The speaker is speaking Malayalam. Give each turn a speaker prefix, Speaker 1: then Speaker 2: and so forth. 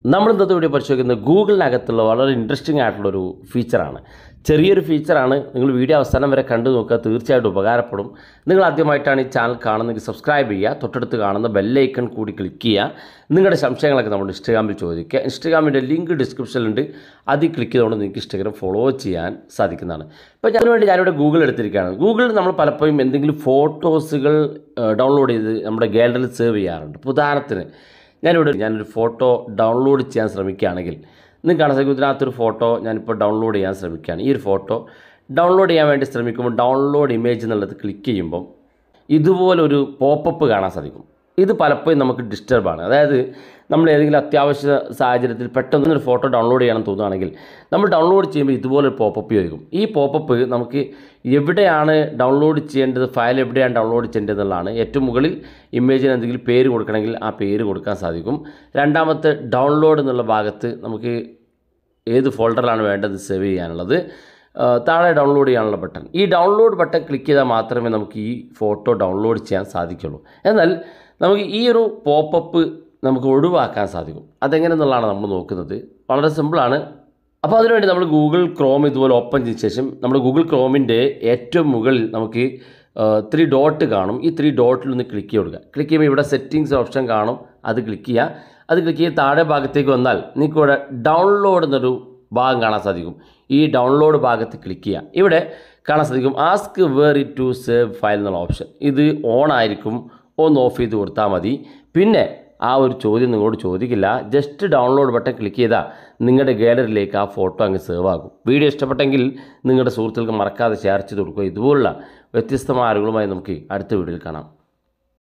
Speaker 1: നമ്മൾ ഇന്നത്തെ വീഡിയോ പരിശോധിക്കുന്നത് ഗൂഗിളിനകത്തുള്ള വളരെ ഇൻട്രസ്റ്റിംഗ് ആയിട്ടുള്ളൊരു ഫീച്ചറാണ് ചെറിയൊരു ഫീച്ചറാണ് നിങ്ങൾ വീഡിയോ അവസാനം വരെ കണ്ടു നോക്കുക തീർച്ചയായിട്ടും ഉപകാരപ്പെടും നിങ്ങൾ ആദ്യമായിട്ടാണ് ഈ ചാനൽ കാണുന്നതെങ്കിൽ സബ്സ്ക്രൈബ് ചെയ്യുക തൊട്ടടുത്ത് കാണുന്ന ബെല്ലൈക്കൺ കൂടി ക്ലിക്ക് ചെയ്യുക നിങ്ങളുടെ സംശയങ്ങളൊക്കെ നമ്മൾ ഇൻസ്റ്റാഗ്രാമിൽ ചോദിക്കുക ഇൻസ്റ്റാഗ്രാമിൻ്റെ ലിങ്ക് ഡിസ്ക്രിപ്ഷനിലുണ്ട് അതിൽ ക്ലിക്ക് ചെയ്തുകൊണ്ട് നിങ്ങൾക്ക് ഇൻസ്റ്റാഗ്രാം ഫോളോ ചെയ്യാൻ സാധിക്കുന്നതാണ് ഇപ്പോൾ അതിനു വേണ്ടി ഞാനിവിടെ ഗൂഗിൾ എടുത്തിരിക്കുകയാണ് ഗൂഗിളിൽ നമ്മൾ പലപ്പോഴും എന്തെങ്കിലും ഫോട്ടോസുകൾ ഡൗൺലോഡ് ചെയ്ത് നമ്മുടെ ഗാലറിയിൽ സേവ് ചെയ്യാറുണ്ട് ഇപ്പോൾ ഉദാഹരണത്തിന് ഞാനിവിടെ ഞാനൊരു ഫോട്ടോ ഡൗൺലോഡ് ചെയ്യാൻ ശ്രമിക്കുകയാണെങ്കിൽ നിങ്ങൾക്ക് കാണാൻ സാധിക്കും ഇതിനകത്തൊരു ഫോട്ടോ ഞാനിപ്പോൾ ഡൗൺലോഡ് ചെയ്യാൻ ശ്രമിക്കുകയാണ് ഈ ഒരു ഫോട്ടോ ഡൗൺലോഡ് ചെയ്യാൻ വേണ്ടി ശ്രമിക്കുമ്പോൾ ഡൗൺലോഡ് ഇമേജ് എന്നുള്ളത് ക്ലിക്ക് ചെയ്യുമ്പം ഇതുപോലൊരു പോപ്പപ്പ് കാണാൻ സാധിക്കും ഇത് പലപ്പോഴും നമുക്ക് ഡിസ്റ്റർബാണ് അതായത് നമ്മൾ ഏതെങ്കിലും അത്യാവശ്യ സാഹചര്യത്തിൽ പെട്ടെന്ന് ഒരു ഫോട്ടോ ഡൗൺലോഡ് ചെയ്യണം തോന്നുകയാണെങ്കിൽ നമ്മൾ ഡൗൺലോഡ് ചെയ്യുമ്പോൾ ഇതുപോലൊരു പോപ്പപ്പ് ചോദിക്കും ഈ പോപ്പപ്പ് നമുക്ക് എവിടെയാണ് ഡൗൺലോഡ് ചെയ്യേണ്ടത് ഫയൽ എവിടെയാണ് ഡൗൺലോഡ് ചെയ്യേണ്ടത് എന്നുള്ളതാണ് ഏറ്റവും മുകളിൽ ഇമേജിന് എന്തെങ്കിലും പേര് കൊടുക്കണമെങ്കിൽ ആ പേര് കൊടുക്കാൻ സാധിക്കും രണ്ടാമത്തെ ഡൗൺലോഡ് എന്നുള്ള ഭാഗത്ത് നമുക്ക് ഏത് ഫോൾഡറിലാണ് വേണ്ടത് സേവ് ചെയ്യാനുള്ളത് ആ, താഴെ ഡൗൺലോഡ് ചെയ്യാനുള്ള ബട്ടൺ ഈ ഡൗൺലോഡ് ബട്ടൺ ക്ലിക്ക് ചെയ്താൽ മാത്രമേ നമുക്ക് ഈ ഫോട്ടോ ഡൗൺലോഡ് ചെയ്യാൻ സാധിക്കുള്ളൂ എന്നാൽ നമുക്ക് ഈ ഒരു പോപ്പപ്പ് നമുക്ക് ഒഴിവാക്കാൻ സാധിക്കും അതെങ്ങനെയെന്നുള്ളതാണ് നമ്മൾ നോക്കുന്നത് വളരെ സിമ്പിളാണ് അപ്പോൾ അതിനുവേണ്ടി നമ്മൾ ഗൂഗിൾ ക്രോം ഇതുപോലെ ഓപ്പൺ ചെയ്ത ശേഷം നമ്മൾ ഗൂഗിൾ ക്രോമിൻ്റെ ഏറ്റവും മുകളിൽ നമുക്ക് ത്രീ ഡോട്ട് കാണും ഈ ത്രീ ഡോട്ടിൽ ഒന്ന് ക്ലിക്ക് ചെയ്ത് കൊടുക്കുക ക്ലിക്ക് ചെയ്യുമ്പോൾ ഇവിടെ സെറ്റിങ്സ് ഓപ്ഷൻ കാണും അത് ക്ലിക്ക് ചെയ്യുക അത് ക്ലിക്ക് ചെയ്ത് താഴെ ഭാഗത്തേക്ക് വന്നാൽ നിങ്ങൾക്ക് ഇവിടെ ഡൗൺലോഡ് എന്നൊരു ഭാഗം കാണാൻ സാധിക്കും ഈ ഡൗൺലോഡ് ഭാഗത്ത് ക്ലിക്ക് ചെയ്യുക ഇവിടെ കാണാൻ സാധിക്കും ask where it to save file എന്നുള്ള ഓപ്ഷൻ ഇത് ഓൺ ആയിരിക്കും ഒന്ന് ഓഫ് ചെയ്ത് കൊടുത്താൽ മതി പിന്നെ ആ ഒരു ചോദ്യം നിങ്ങളോട് ചോദിക്കില്ല ജസ്റ്റ് ഡൗൺലോഡ് ബട്ടൺ ക്ലിക്ക് ചെയ്താൽ നിങ്ങളുടെ ഗാലറിയിലേക്ക് ആ ഫോട്ടോ അങ്ങ് സേവ് ആകും വീഡിയോ ഇഷ്ടപ്പെട്ടെങ്കിൽ നിങ്ങളുടെ സുഹൃത്തുക്കൾക്ക് മറക്കാതെ ഷെയർ ചെയ്ത് കൊടുക്കുക ഇതുപോലുള്ള വ്യത്യസ്തമായ അറിവുകളുമായി നമുക്ക് അടുത്ത വീഡിയോയിൽ കാണാം